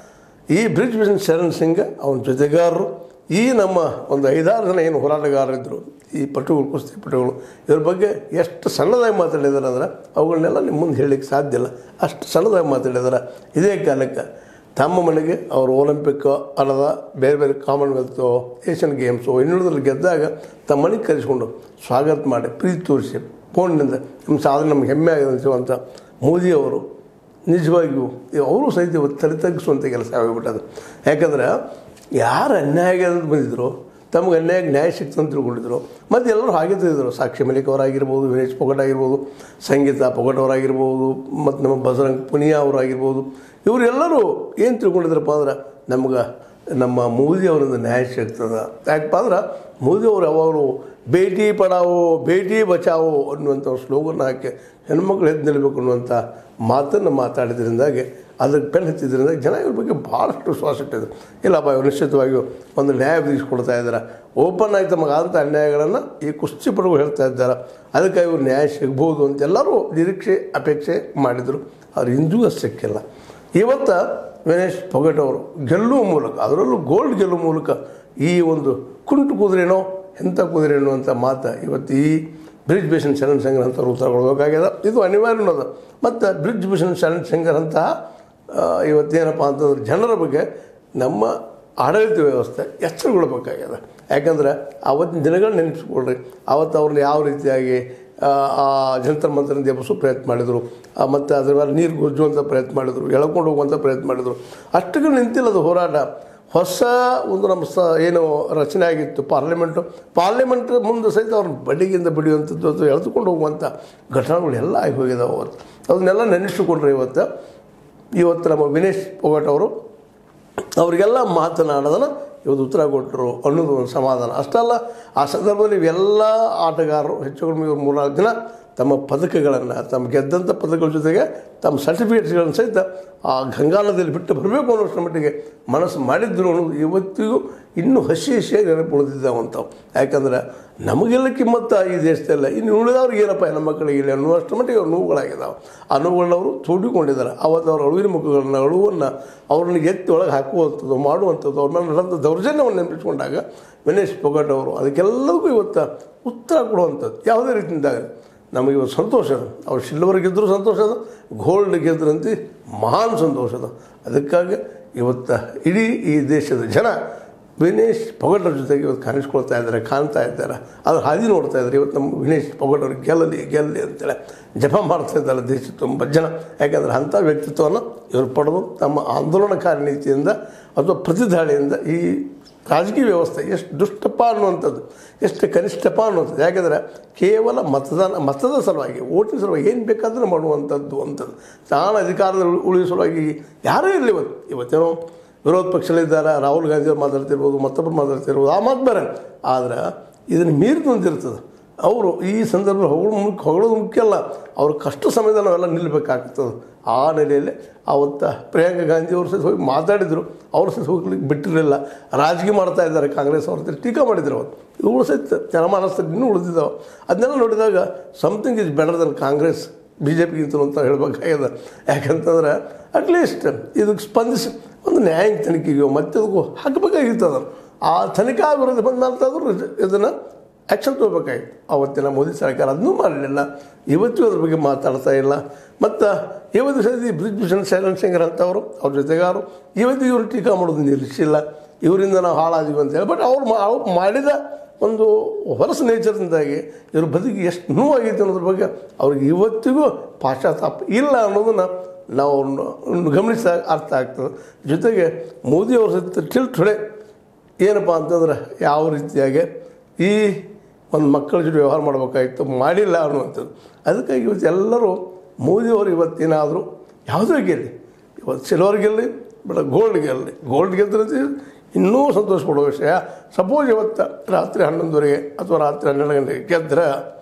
ಈ ಬ್ರಿಜ್ ಬಿಷನ್ ಶರಣ್ ಸಿಂಗ್ ಅವನ ಜೊತೆಗಾರರು ಈ ನಮ್ಮ ಒಂದು ಐದಾರು ಜನ ಏನು ಹೋರಾಟಗಾರರಿದ್ದರು ಈ ಪಟುಗಳು ಕುಸ್ತಿ ಪಟುಗಳು ಇವ್ರ ಬಗ್ಗೆ ಎಷ್ಟು ಸಣ್ಣದಾಗಿ ಮಾತಾಡಿದಾರೆ ಅಂದ್ರೆ ಅವುಗಳನ್ನೆಲ್ಲ ನಿಮ್ಮ ಮುಂದೆ ಹೇಳಲಿಕ್ಕೆ ಸಾಧ್ಯ ಇಲ್ಲ ಅಷ್ಟು ಸಣ್ಣದಾಗಿ ಮಾತಾಡಿದಾರೆ ಇದೇ ಕಾಲಕ್ಕೆ ತಮ್ಮ ಮನೆಗೆ ಅವರು ಒಲಿಂಪಿಕ್ ಅಲ್ಲದ ಬೇರೆ ಬೇರೆ ಕಾಮನ್ವೆಲ್ತು ಏಷ್ಯನ್ ಗೇಮ್ಸು ಇನ್ನುಳಿದ್ರಲ್ಲಿ ಗೆದ್ದಾಗ ತಮ್ಮ ಮನೆಗೆ ಕರೆಸ್ಕೊಂಡು ಸ್ವಾಗತ ಮಾಡಿ ಪ್ರೀತಿ ತೋರಿಸಿ ಫೋನ್ನಿಂದ ನಮ್ಮ ಸಾಧನೆ ನಮ್ಗೆ ಹೆಮ್ಮೆ ಆಗಿದೆ ಅನಿಸುವಂಥ ಮೋದಿಯವರು ನಿಜವಾಗಿಯೂ ಅವರು ಸಹಿತ ಇವತ್ತು ತಲೆ ತಗ್ಗಿಸುವಂಥ ಕೆಲಸ ಆಗಿಬಿಟ್ಟದು ಯಾಕಂದ್ರೆ ಯಾರು ಅನ್ಯಾಯ ಆಗಿದೆ ಅಂತ ಬಂದಿದ್ರು ತಮಗೆ ಅನ್ಯಾಯಕ್ಕೆ ನ್ಯಾಯ ಸಿಕ್ತು ಅಂತ ತಿಳ್ಕೊಂಡಿದ್ರು ಮತ್ತು ಎಲ್ಲರೂ ಹಾಗೆ ತಿಳಿದ್ರು ಸಾಕ್ಷಿ ಮಲಿಕ್ ಅವರಾಗಿರ್ಬೋದು ವಿನೇಶ್ ಪೊಗಟ್ ಆಗಿರ್ಬೋದು ಸಂಗೀತ ಪೊಗಟ್ ಅವರಾಗಿರ್ಬೋದು ಮತ್ತು ನಮ್ಮ ಬಸರಂಗ್ ಪುನಿಯಾ ಅವರಾಗಿರ್ಬೋದು ಇವರೆಲ್ಲರೂ ಏನು ತಿಳ್ಕೊಂಡಿದ್ರಪ್ಪ ಅಂದ್ರೆ ನಮ್ಗೆ ನಮ್ಮ ಮೋದಿ ಅವರಿಂದ ನ್ಯಾಯ ಸಿಗ್ತದೆ ಯಾಕಪ್ಪ ಅಂದ್ರೆ ಮೋದಿ ಅವರು ಯಾವಾಗಲೂ ಬೇಟಿ ಪಡಾವೋ ಬೇಟಿ ಬಚಾವೋ ಅನ್ನುವಂಥ ಸ್ಲೋಗನ್ ಹಾಕಿ ಹೆಣ್ಮಕ್ಳು ಎದ್ದು ನಿಲ್ಲಬೇಕು ಅನ್ನುವಂಥ ಮಾತನ್ನು ಮಾತಾಡಿದ್ರಿಂದಾಗಿ ಅದಕ್ಕೆ ಪೆನ್ ಹಚ್ಚಿದ್ರಿಂದ ಜನ ಇವ್ರ ಬಗ್ಗೆ ಭಾಳಷ್ಟು ವಿಶ್ವಾಸ ಇಟ್ಟಿದ್ರು ಇಲ್ಲಪ್ಪ ಇವ್ರು ನಿಶ್ಚಿತವಾಗಿಯೂ ಒಂದು ನ್ಯಾಯ ಒದಗಿಸ್ಕೊಡ್ತಾ ಇದ್ದಾರೆ ಓಪನ್ ಆಗಿ ತಮಗಾದಂಥ ಅನ್ಯಾಯಗಳನ್ನು ಈ ಕುಸ್ತಿ ಪಡುಗಳು ಹೇಳ್ತಾ ಇದ್ದಾರೆ ಅದಕ್ಕಾಗಿ ಇವ್ರು ನ್ಯಾಯ ಸಿಗ್ಬೋದು ಅಂತ ಎಲ್ಲರೂ ನಿರೀಕ್ಷೆ ಅಪೇಕ್ಷೆ ಮಾಡಿದರು ಅವ್ರು ಇಂದೂ ಅದು ಸಿಕ್ಕಿಲ್ಲ ಇವತ್ತು ವಿನೇಶ್ ಪೊಗಟ್ ಅವರು ಗೆಲ್ಲುವ ಮೂಲಕ ಅದರಲ್ಲೂ ಗೋಲ್ಡ್ ಗೆಲ್ಲುವ ಮೂಲಕ ಈ ಒಂದು ಕುಂಟು ಕುದುರೆನೋ ಎಂಥ ಕುದುರೆನೋ ಅಂತ ಮಾತು ಇವತ್ತು ಈ ಬ್ರಿಜ್ ಭೂಷಣ್ ಶರಣ್ ಸಿಂಗರ್ ಅಂತ ಉತ್ತರ ಕೊಡಬೇಕಾಗ್ಯದ ಇದು ಅನಿವಾರ್ಯ ಅನ್ನೋದು ಮತ್ತು ಬ್ರಿಜ್ ಭೂಷಣ್ ಶರಣ್ ಸಿಂಗರ್ ಅಂತ ಆ, ಇವತ್ತೇನಪ್ಪ ಅಂತಂದ್ರೆ ಜನರ ಬಗ್ಗೆ ನಮ್ಮ ಆಡಳಿತ ವ್ಯವಸ್ಥೆ ಎಚ್ಚರಗೊಳ್ಬೇಕಾಗ್ಯದ ಯಾಕಂದ್ರೆ ಆವತ್ತಿನ ದಿನಗಳು ನೆನಪಿಸ್ಕೊಳ್ರಿ ಆವತ್ತು ಅವ್ರನ್ನ ಯಾವ ರೀತಿಯಾಗಿ ಆ, ಆ ಜಂತರ್ ಮಂತ್ರ ಎಬ್ಬಿಸೋ ಪ್ರಯತ್ನ ಮಾಡಿದರು ಮತ್ತು ಅದ್ರ ಮೇಲೆ ನೀರು ಗುಜ್ಜುವಂಥ ಪ್ರಯತ್ನ ಮಾಡಿದರು ಎಳ್ಕೊಂಡು ಹೋಗುವಂಥ ಪ್ರಯತ್ನ ಮಾಡಿದರು ಅಷ್ಟಕ್ಕೆ ನಿಂತಿಲ್ಲ ಅದು ಹೋರಾಟ ಹೊಸ ಒಂದು ನಮ್ಮ ಸ ಏನು ರಚನೆ ಆಗಿತ್ತು ಪಾರ್ಲಿಮೆಂಟು ಪಾರ್ಲಿಮೆಂಟ್ ಮುಂದೆ ಸಹಿತ ಅವ್ರನ್ನ ಬಡಿಗಿಂದ ಬಿಡಿಯುವಂಥದ್ದು ಅಥವಾ ಎಳೆದುಕೊಂಡು ಹೋಗುವಂಥ ಘಟನೆಗಳು ಎಲ್ಲ ಆಗಿ ಹೋಗಿದಾವೆ ಅವತ್ತು ಅದನ್ನೆಲ್ಲ ನೆನೆಸಿಕೊಂಡ್ರೆ ಇವತ್ತು ಇವತ್ತು ನಮ್ಮ ವಿನೇಶ್ ಪೊಗಟ್ ಅವರು ಅವರಿಗೆಲ್ಲ ಮಾತನಾಡೋದನ್ನು ಇವತ್ತು ಉತ್ತರ ಕೊಟ್ಟರು ಅನ್ನೋದು ಒಂದು ಸಮಾಧಾನ ಅಷ್ಟಲ್ಲ ಆ ಸಂದರ್ಭದಲ್ಲಿ ಇವೆಲ್ಲ ಆಟಗಾರರು ಹೆಚ್ಚು ಕಡಿಮೆ ಇವರು ಮೂರ್ನಾಲ್ಕು ದಿನ ತಮ್ಮ ಪದಕಗಳನ್ನು ತಮ್ಮ ಗೆದ್ದಂಥ ಪದಕಗಳ ಜೊತೆಗೆ ತಮ್ಮ ಸರ್ಟಿಫಿಕೇಟ್ಸ್ಗಳನ್ನು ಸಹಿತ ಆ ಗಂಗಾನದಲ್ಲಿ ಬಿಟ್ಟು ಬರಬೇಕು ಅನ್ನೋಷ್ಟರ ಮಟ್ಟಿಗೆ ಮನಸ್ಸು ಮಾಡಿದ್ರು ಅನ್ನೋದು ಇವತ್ತಿಗೂ ಇನ್ನೂ ಹಸಿ ಹಸಿಯಾಗಿ ನೆನಪು ಉಳಿದಿದ್ದಾವಂಥವು ಯಾಕಂದ್ರೆ ನಮಗೆಲ್ಲ ಕಿಮ್ಮತ್ತ ಈ ದೇಶದಲ್ಲ ಇನ್ನು ಉಳಿದವ್ರಿಗೆ ಏನಪ್ಪ ನಮ್ಮ ಮಕ್ಕಳಿಗೆ ಇಲ್ಲ ಅನ್ನುವಷ್ಟರ ಮಟ್ಟಿಗೆ ಅವ್ರು ನೋವುಗಳಾಗಿದ್ದಾವೆ ಆ ನೋವುಗಳನ್ನ ಅವರು ತೋಡಿಕೊಂಡಿದ್ದಾರೆ ಅವತ್ತು ಅವ್ರ ಅಳುವಿನ ಮುಖಗಳನ್ನ ಅಳುವನ್ನು ಅವ್ರನ್ನ ಎತ್ತಿ ಒಳಗೆ ಹಾಕುವಂಥದ್ದು ಮಾಡುವಂಥದ್ದು ಅವ್ರ ಮೇಲೆ ನಡೆದ ದೌರ್ಜನ್ಯವನ್ನು ನೆನಪಿಸ್ಕೊಂಡಾಗ ವಿನೇಶ್ ಪೊಗಟ್ ಅವರು ಅದಕ್ಕೆಲ್ಲದಕ್ಕೂ ಇವತ್ತು ಉತ್ತರ ಕೊಡುವಂಥದ್ದು ಯಾವುದೇ ರೀತಿಯಿಂದ ನಮಗೆ ಇವತ್ತು ಸಂತೋಷ ಅದ ಅವ್ರು ಸಿಲ್ವರ್ ಗೆದ್ದರೂ ಸಂತೋಷ ಅದ ಗೋಲ್ಡ್ ಗೆದ್ರಂತೆ ಮಹಾನ್ ಸಂತೋಷ ಅದ ಅದಕ್ಕಾಗಿ ಇವತ್ತು ಇಡೀ ಈ ದೇಶದ ಜನ ವಿನೇಶ್ ಪೊಗಟರ ಜೊತೆಗೆ ಇವತ್ತು ಕಾಣಿಸ್ಕೊಳ್ತಾ ಇದ್ದಾರೆ ಕಾಣ್ತಾ ಇದ್ದಾರೆ ಅದ್ರ ಹಾದಿ ನೋಡ್ತಾ ಇದ್ದಾರೆ ಇವತ್ತು ನಮ್ಮ ವಿನೇಶ್ ಪೊಗಟವ್ರು ಗೆಲ್ಲಲಿ ಗೆಲ್ಲಲಿ ಅಂತೇಳಿ ಜಪ ಮಾಡ್ತಾ ಇದ್ದಾರೆ ದೇಶ ತುಂಬ ಜನ ಯಾಕಂದರೆ ಅಂಥ ವ್ಯಕ್ತಿತ್ವವನ್ನು ಇವರು ಪಡೆದು ತಮ್ಮ ಆಂದೋಲನಕಾರಿ ನೀತಿಯಿಂದ ಅಥವಾ ಪ್ರತಿದಾಳಿಯಿಂದ ಈ ರಾಜಕೀಯ ವ್ಯವಸ್ಥೆ ಎಷ್ಟು ದುಷ್ಟಪ್ಪ ಅನ್ನುವಂಥದ್ದು ಎಷ್ಟು ಕನಿಷ್ಠಪ್ಪ ಅನ್ನುವಂಥದ್ದು ಯಾಕೆಂದರೆ ಕೇವಲ ಮತದಾನ ಮತದ ಸಲುವಾಗಿ ಓಟಿನ ಸಲುವಾಗಿ ಏನು ಬೇಕಾದರೂ ಮಾಡುವಂಥದ್ದು ಅಂಥದ್ದು ತಾನು ಅಧಿಕಾರದಲ್ಲಿ ಉಳಿ- ಉಳಿಯುವ ಸಲುವಾಗಿ ಯಾರೇ ಇರಲಿ ಇವತ್ತು ಇವತ್ತೇನೋ ವಿರೋಧ ಪಕ್ಷದಲ್ಲಿದ್ದಾರೆ ರಾಹುಲ್ ಗಾಂಧಿ ಅವ್ರು ಮಾತಾಡ್ತಿರ್ಬೋದು ಮತ್ತೊಬ್ಬರು ಮಾತಾಡ್ತಿರ್ಬೋದು ಆ ಮಾತು ಬೇರೆ ಆದ್ರೆ ಇದನ್ನು ಮೀರಿದು ಒಂದಿರ್ತದೆ ಅವರು ಈ ಸಂದರ್ಭದಲ್ಲಿ ಹೊಗಳು ಮುಖ್ಯ ಹೊಗಳೋದು ಮುಖ್ಯ ಅಲ್ಲ ಅವ್ರ ಕಷ್ಟ ಸಮಯದಲ್ಲಿ ನಾವೆಲ್ಲ ನಿಲ್ಲಬೇಕಾಗ್ತದೆ ಆ ನೆಲೆಯಲ್ಲಿ ಆವತ್ತ ಪ್ರಿಯಾಂಕಾ ಗಾಂಧಿ ಅವ್ರ ಸಹಿತ ಹೋಗಿ ಮಾತಾಡಿದರು ಅವ್ರ ಸಹಿತ ಹೋಗ್ಲಿಕ್ಕೆ ಬಿಟ್ಟಿರಲಿಲ್ಲ ರಾಜಕೀಯ ಮಾಡ್ತಾ ಇದ್ದಾರೆ ಕಾಂಗ್ರೆಸ್ ಅವ್ರ ಹತ್ರ ಟೀಕಾ ಮಾಡಿದ್ರು ಅವತ್ತು ಇವುಗಳು ಸಹಿತ ಜನಮಾನಸದಲ್ಲಿ ಇನ್ನೂ ಉಳಿದಿದ್ದಾವೆ ಅದನ್ನೆಲ್ಲ ನೋಡಿದಾಗ something is better than Congress B J ಪಿಗಿಂತಲೂ ಅಂತ ಹೇಳ್ಬೇಕಾಗ್ಯದ ಯಾಕಂತಂದ್ರೆ ಅಟ್ಲೀಸ್ಟ್ ಇದಕ್ಕೆ ಸ್ಪಂದಿಸಿ ಒಂದು ನ್ಯಾಯ ತನಿಖೆಗೋ ಮತ್ತದಕ್ಕೂ ಹಾಕಬೇಕಾಗಿತ್ತು ಅದನ್ನು ಆ ತನಿಖಾ ವಿರೋಧ ಬಂದ ನಂತರ ಇದನ್ನು ಆ್ಯಕ್ಷನ್ ತೊಗೋಬೇಕಾಗಿತ್ತು ಅವತ್ತಿನ ಮೋದಿ ಸರ್ಕಾರ ಅದನ್ನೂ ಮಾಡಲಿಲ್ಲ ಇವತ್ತು ಅದ್ರ ಬಗ್ಗೆ ಮಾತಾಡ್ತಾ ಇಲ್ಲ ಮತ್ತು ಇವತ್ತು ಸತಿ ಬ್ರಿಜ್ ಭೂಷಣ್ ಶರಣ್ ಸಿಂಗರ್ ಅಂತವರು ಅವ್ರ ಜೊತೆಗಾರು ಇವತ್ತು ಇವರು ಟೀಕಾ ಮಾಡೋದು ನಿಲ್ಲಿಸಿಲ್ಲ ಇವರಿಂದ ನಾವು ಹಾಳಾದೀವಿ ಅಂತೇಳಿ ಬಟ್ ಅವ್ರು ಮಾ- ಅವ್ರು ಮಾಡಿದ ಒಂದು ಹೊಲಸು ನೇಚರ್ದಿಂದಾಗಿ ಇವ್ರ ಬದುಕಿಗೆ ಎಷ್ಟು ನೋವಾಗೈತೆ ಅನ್ನೋದ್ರ ಬಗ್ಗೆ ಅವ್ರಿಗೆ ಇವತ್ತಿಗೂ ಪಾಶ್ಚಾತ್ತಾಪ ಇಲ್ಲ ಅನ್ನೋದನ್ನು ನಾವು ಅವ್ರನ್ನ ಗಮನಿಸ ಅರ್ಥ ಆಗ್ತದೆ ಜೊತೆಗೆ ಮೋದಿ ಅವ್ರ ಸಹಿತ ಟಿಲ್ ಟುಡೆ ಏನಪ್ಪ ಅಂತಂದ್ರೆ ಯಾವ ರೀತಿಯಾಗಿ ಈ ಒಂದು ಮಕ್ಕಳ ಜೊತೆ ವ್ಯವಹಾರ ಮಾಡಬೇಕಾಗಿತ್ತು ಮಾಡಿಲ್ಲ ಅನ್ನುವಂಥದ್ದು ಅದಕ್ಕಾಗಿ ಇವತ್ತು ಎಲ್ಲರೂ ಮೋದಿಯವರು ಇವತ್ತೇನಾದರೂ ಯಾವುದೇ ಗೆಲ್ಲಿ ಇವತ್ತು ಸಿಲ್ವರ್ ಗೆಲ್ಲಿ ಬಟ್ ಗೋಲ್ಡ್ ಗೆಲ್ಲಿ ಗೋಲ್ಡ್ ಗೆದ್ದರೆ ಇನ್ನೂ ಸಂತೋಷ ಪಡೋ ವಿಷಯ ಸಪೋಸ್ ಇವತ್ತು ರಾತ್ರಿ ಹನ್ನೊಂದುವರೆಗೆ ಅಥವಾ ರಾತ್ರಿ ಹನ್ನೆರಡು ಗಂಟೆಗೆ ಗೆದ್ರ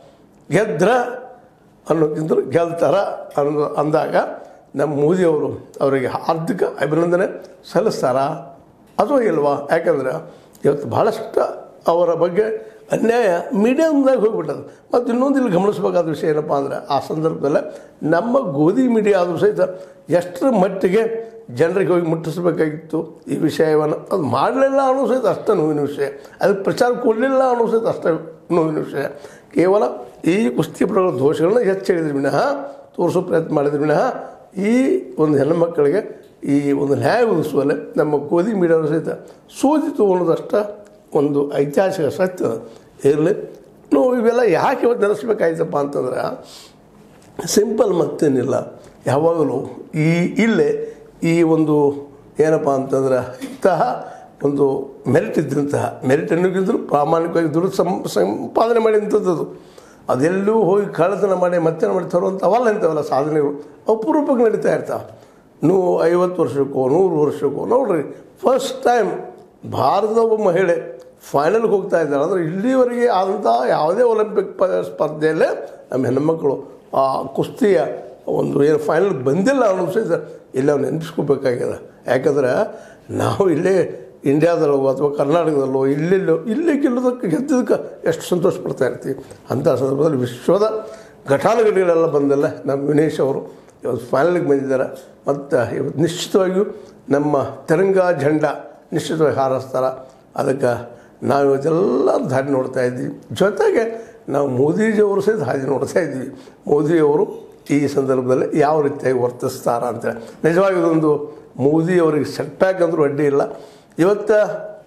ಗೆದ್ರ ಅನ್ನೋಕ್ಕಿಂತ ಗೆಲ್ತಾರ ಅನ್ನೋ ಅಂದಾಗ ನಮ್ಮ ಮೋದಿಯವರು ಅವರಿಗೆ ಹಾರ್ದಿಕ ಅಭಿನಂದನೆ ಸಲ್ಲಿಸ್ತಾರ ಅಥವಾ ಇಲ್ವಾ ಯಾಕಂದ್ರೆ ಇವತ್ತು ಭಾಳಷ್ಟು ಅವರ ಬಗ್ಗೆ ಅನ್ಯಾಯ ಮೀಡಿಯಾದಾಗ ಹೋಗ್ಬಿಟ್ಟದು ಮತ್ತು ಇನ್ನೊಂದು ಇಲ್ಲಿ ಗಮನಿಸಬೇಕಾದ ವಿಷಯ ಏನಪ್ಪ ಅಂದ್ರೆ ಆ ಸಂದರ್ಭದಲ್ಲಿ ನಮ್ಮ ಗೋಧಿ ಮೀಡಿಯಾ ಆದರೂ ಸಹಿತ ಎಷ್ಟರ ಮಟ್ಟಿಗೆ ಜನರಿಗೆ ಹೋಗಿ ಮುಟ್ಟಿಸ್ಬೇಕಾಗಿತ್ತು ಈ ವಿಷಯವನ್ನು ಅದು ಮಾಡಲಿಲ್ಲ ಅನ್ನೋ ಸಹಿತ ಅಷ್ಟೇ ನೋವಿನ ವಿಷಯ ಅದಕ್ಕೆ ಪ್ರಚಾರ ಕೊಡಲಿಲ್ಲ ಅನ್ನೋ ಸಹಿತ ಅಷ್ಟೇ ನೋವಿನ ವಿಷಯ ಕೇವಲ ಈ ಕುಸ್ತಿ ಪಡೆಗಳ ದೋಷಗಳನ್ನ ಹೆಚ್ಚು ಹೇಳಿದ್ರು ವಿನಃ ತೋರಿಸೋ ಪ್ರಯತ್ನ ಮಾಡಿದ್ರು ವಿನಃ ಈ ಒಂದು ಹೆಣ್ಣುಮಕ್ಕಳಿಗೆ ಈ ಒಂದು ನ್ಯಾಯ ಒದಗಿಸುವಲ್ಲಿ ನಮ್ಮ ಗೋಧಿ ಮೀಡಿಯಾವರು ಸಹಿತ ಸೋಜಿತು ಅನ್ನೋದಷ್ಟ ಒಂದು ಐತಿಹಾಸಿಕ ಸತ್ಯ ಇರಲಿ ನಾವು ಇವೆಲ್ಲ ಯಾಕೆ ಇವತ್ತು ನೆನೆಸ್ಬೇಕಾಯ್ತಪ್ಪ ಅಂತಂದ್ರೆ ಸಿಂಪಲ್ ಮತ್ತೇನಿಲ್ಲ ಯಾವಾಗಲೂ ಈ ಇಲ್ಲೇ ಈ ಒಂದು ಏನಪ್ಪ ಅಂತಂದ್ರೆ ಇಂತಹ ಒಂದು ಮೆರಿಟ್ ಇದ್ದಂತಹ ಮೆರಿಟ್ ಅನ್ನೋಕ್ಕಿಂತಲೂ ಪ್ರಾಮಾಣಿಕವಾಗಿ ದುಡ್ಡು ಸಂ ಸಂಪಾದನೆ ಮಾಡಿದಂಥದ್ದು ಅದೆಲ್ಲೂ ಹೋಗಿ ಕಳ್ಳತನ ಮಾಡಿ ಮತ್ತೆ ಮಾಡಿ ತರುವಂಥ ಅವಲ್ಲ ಇಂಥವೆಲ್ಲ ಸಾಧನೆಗಳು ಅಪರೂಪಕ್ಕೆ ನಡೀತಾ ಇರ್ತಾವೆ ನೀವು ಐವತ್ತು ವರ್ಷಕ್ಕೋ ನೂರು ವರ್ಷಕ್ಕೋ ನೋಡ್ರಿ ಫಸ್ಟ್ ಟೈಮ್ ಭಾರತದ ಒಬ್ಬ ಮಹಿಳೆ ಫೈನಲ್ಗೆ ಹೋಗ್ತಾ ಇದ್ದಾರೆ ಅಂದರೆ ಇಲ್ಲಿವರೆಗೆ ಆದಂಥ ಯಾವುದೇ ಒಲಿಂಪಿಕ್ ಪ ಸ್ಪರ್ಧೆಯಲ್ಲೇ ನಮ್ಮ ಹೆಣ್ಮಕ್ಕಳು ಆ ಕುಸ್ತಿಯ ಒಂದು ಏನು ಫೈನಲ್ ಬಂದಿಲ್ಲ ಅನ್ನೋ ಸಹಿತ ಇಲ್ಲಿ ಅವ್ನು ನೆನಪಿಸ್ಕೋಬೇಕಾಗ್ಯದ ಯಾಕಂದ್ರೆ ನಾವು ಇಲ್ಲೇ ಇಂಡಿಯಾದಲ್ಲೋ ಅಥವಾ ಕರ್ನಾಟಕದಲ್ಲೋ ಇಲ್ಲೆಲ್ಲೋ ಇಲ್ಲೇ ಗೆಲ್ಲೋದಕ್ಕೆ ಗೆದ್ದದಕ್ಕೆ ಎಷ್ಟು ಸಂತೋಷ ಪಡ್ತಾ ಇರ್ತೀವಿ ಅಂಥ ಸಂದರ್ಭದಲ್ಲಿ ವಿಶ್ವದ ಘಟಾನುಘಟಿಗಳೆಲ್ಲ ಬಂದಲ್ಲ ನಮ್ಮ ವಿನೇಶ್ ಅವರು ಇವತ್ತು ಫೈನಲ್ಗೆ ಬಂದಿದ್ದಾರೆ ಮತ್ತು ಇವತ್ತು ನಿಶ್ಚಿತವಾಗಿಯೂ ನಮ್ಮ ತಿರಂಗ ಜೆಂಡ ನಿಶ್ಚಿತವಾಗಿ ಹಾರಿಸ್ತಾರೆ ಅದಕ್ಕೆ ನಾವು ಇವತ್ತೆಲ್ಲ ದಾರಿ ನೋಡ್ತಾ ಇದ್ವಿ ಜೊತೆಗೆ ನಾವು ಮೋದಿಜಿಯವರು ಸಹಿತ ಹಾದಿ ನೋಡ್ತಾ ಇದ್ವಿ ಮೋದಿಯವರು ಈ ಸಂದರ್ಭದಲ್ಲಿ ಯಾವ ರೀತಿಯಾಗಿ ವರ್ತಿಸ್ತಾರ ಅಂತೇಳಿ ನಿಜವಾಗಿ ಇದೊಂದು ಮೋದಿಯವರಿಗೆ ಸೆಟ್ ಬ್ಯಾಕ್ ಅಂದರೂ ಅಡ್ಡಿ ಇಲ್ಲ ಇವತ್ತು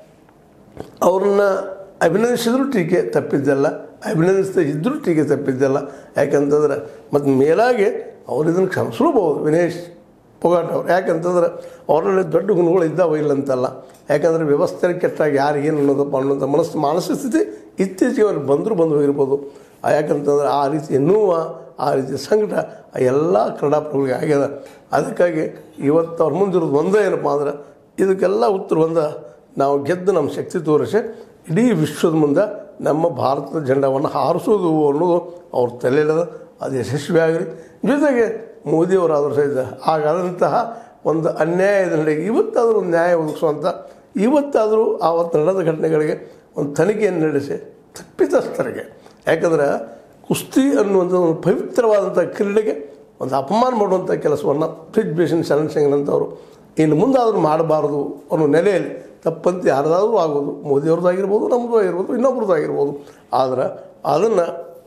ಅವ್ರನ್ನ ಅಭಿನಂದಿಸಿದ್ರು ಟೀಕೆ ತಪ್ಪಿದ್ದಲ್ಲ ಅಭಿನಂದಿಸ್ತಾ ಇದ್ದರೂ ಟೀಕೆ ತಪ್ಪಿದ್ದಲ್ಲ ಯಾಕಂತಂದ್ರೆ ಮತ್ತು ಮೇಲಾಗಿ ಅವ್ರು ಇದನ್ನು ಕ್ಷಮಿಸ್ಲೂಬಹುದು ವಿನೇಶ್ ಪೊಗಾಟ್ ಅವ್ರು ಯಾಕಂತಂದ್ರೆ ಅವರಲ್ಲಿ ದೊಡ್ಡ ಗುಣಗಳು ಇದ್ದಾವೆ ಇಲ್ಲ ಅಂತಲ್ಲ ಯಾಕಂದರೆ ವ್ಯವಸ್ಥೆ ಕೆಟ್ಟಾಗಿ ಯಾರು ಏನು ಅನ್ನೋದಪ್ಪ ಅನ್ನೋಂಥ ಮನಸ್ಸು ಮಾನಸಿಕ ಸ್ಥಿತಿ ಇತ್ತೀಚೆಗೆ ಅವ್ರಿಗೆ ಬಂದರೂ ಬಂದು ಹೋಗಿರ್ಬೋದು ಆ ಯಾಕಂತಂದ್ರೆ ಆ ರೀತಿ ನೋವು ಆ ರೀತಿ ಸಂಕಟ ಆ ಎಲ್ಲ ಕ್ರೀಡಾಪಟುಗಳಿಗೆ ಆಗ್ಯದ ಅದಕ್ಕಾಗಿ ಇವತ್ತು ಅವ್ರ ಮುಂದಿರೋದು ಒಂದೇ ಏನಪ್ಪ ಅಂದ್ರೆ ಇದಕ್ಕೆಲ್ಲ ಉತ್ತರ ಒಂದ ನಾವು ಗೆದ್ದು ನಮ್ಮ ಶಕ್ತಿ ತೋರಿಸಿ ಇಡೀ ವಿಶ್ವದ ಮುಂದೆ ನಮ್ಮ ಭಾರತದ ಜೆಂಡವನ್ನು ಹಾರಿಸೋದು ಅನ್ನೋದು ಅವ್ರ ತಲೆಯಲ್ಲದ ಅದು ಯಶಸ್ವಿ ಆಗಲಿ ಜೊತೆಗೆ ಮೋದಿಯವರಾದರೂ ಸಹಿತ ಹಾಗಾದಂತಹ ಒಂದು ಅನ್ಯಾಯದ ನಡೆಗೆ ಇವತ್ತಾದರೂ ಒಂದು ನ್ಯಾಯ ಒದಗಿಸುವಂಥ ಇವತ್ತಾದರೂ ಆವತ್ತು ನಡೆದ ಘಟನೆಗಳಿಗೆ ಒಂದು ತನಿಖೆಯನ್ನು ನಡೆಸಿ ತಪ್ಪಿತಸ್ಥರಿಗೆ ಯಾಕಂದ್ರೆ ಕುಸ್ತಿ ಅನ್ನುವಂಥ ಒಂದು ಪವಿತ್ರವಾದಂಥ ಕ್ರೀಡೆಗೆ ಒಂದು ಅಪಮಾನ ಮಾಡುವಂಥ ಕೆಲಸವನ್ನು ಫ್ರಿಜ್ ಬೇಷನ್ ಶರಣ್ ಸಿಂಗ್ನಂಥವ್ರು ಇನ್ನು ಮುಂದಾದರೂ ಮಾಡಬಾರ್ದು ಅನ್ನೋ ನೆಲೆಯಲ್ಲಿ ತಪ್ಪಂತ ಯಾರ್ದಾದ್ರೂ ಆಗೋದು ಮೋದಿಯವ್ರದ್ದು ಆಗಿರ್ಬೋದು ನಮ್ಮದು ಆಗಿರ್ಬೋದು ಇನ್ನೊಬ್ರದ್ದು ಆಗಿರ್ಬೋದು ಆದ್ರೆ ಅದನ್ನು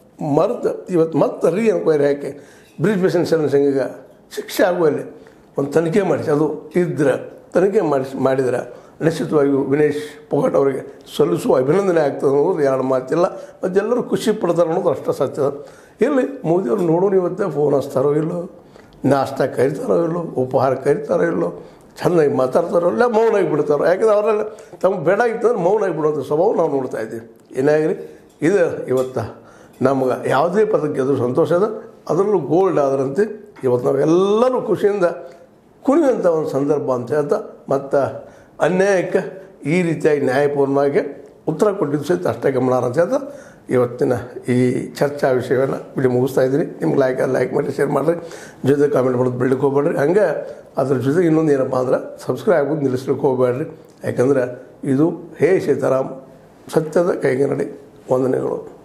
ಮರೆತು ಇವತ್ತು ಮತ್ತೆ ರೀ ಎನ್ಕ್ವೈರಿ ಹಾಕಿ ಬ್ರಿಜ್ ಬೇಷನ್ ಶರಣ್ ಸಿಂಗಿಗೆ ಶಿಕ್ಷೆ ಆಗುವಲ್ಲಿ ಒಂದು ತನಿಖೆ ಮಾಡಿಸಿ ಅದು ಇದ್ರೆ ತನಿಖೆ ಮಾಡಿಸಿ ಮಾಡಿದ್ರೆ ನಿಶ್ಚಿತವಾಗಿಯೂ ವಿನೇಶ್ ಪೊಗಟ್ ಅವರಿಗೆ ಸಲ್ಲಿಸುವ ಅಭಿನಂದನೆ ಆಗ್ತದೆ ಅನ್ನೋದು ಎರಡು ಮಾತಿಲ್ಲ ಮತ್ತು ಎಲ್ಲರೂ ಖುಷಿ ಪಡ್ತಾರೆ ಅನ್ನೋದು ಅಷ್ಟೇ ಸತ್ಯ ಇಲ್ಲಿ ಮೋದಿಯವ್ರು ನೋಡೋಣ ಇವತ್ತೇ ಫೋನ್ ಹಚ್ತಾರೋ ಇಲ್ಲೋ ನಾಷ್ಟ ಕರಿತಾರೋ ಇಲ್ಲೋ ಉಪಹಾರ ಕರಿತಾರೋ ಇಲ್ಲೋ ಚೆನ್ನಾಗಿ ಮಾತಾಡ್ತಾರೋ ಇಲ್ಲ ಮೌನಾಗಿ ಬಿಡ್ತಾರೋ ಯಾಕಂದ್ರೆ ಅವರೆಲ್ಲ ತಮ್ಗೆ ಬೇಡ ಆಗಿತ್ತಂದ್ರೆ ಮೌನಾಗಿ ಬಿಡುವಂಥ ಸ್ವಭಾವ ನಾವು ನೋಡ್ತಾ ಇದ್ದೀವಿ ಏನಾಗಲಿ ಇದು ಇವತ್ತು ನಮ್ಗೆ ಯಾವುದೇ ಪದಕ್ಕೆ ಗೆದ್ರು ಸಂತೋಷ ಅದ ಅದರಲ್ಲೂ ಗೋಲ್ಡ್ ಆದ್ರಂತೆ ಇವತ್ತು ನಾವೆಲ್ಲರೂ ಖುಷಿಯಿಂದ ಕುಣಿಯುವಂಥ ಒಂದು ಸಂದರ್ಭ ಅಂತ ಹೇಳ್ತಾ ಮತ್ತು ಅನ್ಯಾಯಕ್ಕೆ ಈ ರೀತಿಯಾಗಿ ನ್ಯಾಯಪೂರ್ಣವಾಗಿ ಉತ್ತರ ಕೊಟ್ಟಿದ್ದು ಸಹಿತ ಅಷ್ಟೇ ಗಮನಾರ್ಹ ಅಂತ ಹೇಳ್ತಾ ಇವತ್ತಿನ ಈ ಚರ್ಚಾ ವಿಷಯವನ್ನು ವಿಡಿಯೋ ಮುಗಿಸ್ತಾ ಇದ್ದೀನಿ ನಿಮ್ಗೆ ಲೈಕ್ ಲೈಕ್ ಮಾಡಿ ಶೇರ್ ಮಾಡಿರಿ ಜೊತೆ ಕಾಮೆಂಟ್ ಮಾಡೋದು ಬಿಡ್ಲಿಕ್ಕೆ ಹೋಗ್ಬೇಡ್ರಿ ಹಂಗೆ ಅದ್ರ ಜೊತೆಗೆ ಇನ್ನೊಂದು ಏನಪ್ಪ ಅಂದ್ರೆ ಸಬ್ಸ್ಕ್ರೈಬ್ ಆಗೋದು ನಿಲ್ಲಿಸ್ಲಿಕ್ಕೆ ಹೋಗ್ಬೇಡ್ರಿ ಯಾಕಂದ್ರೆ ಇದು ಹೇ ಸೀತಾರಾಮ್ ಸತ್ಯದ ಕೈಗೆ ನಡಿ ವಂದನೆಗಳು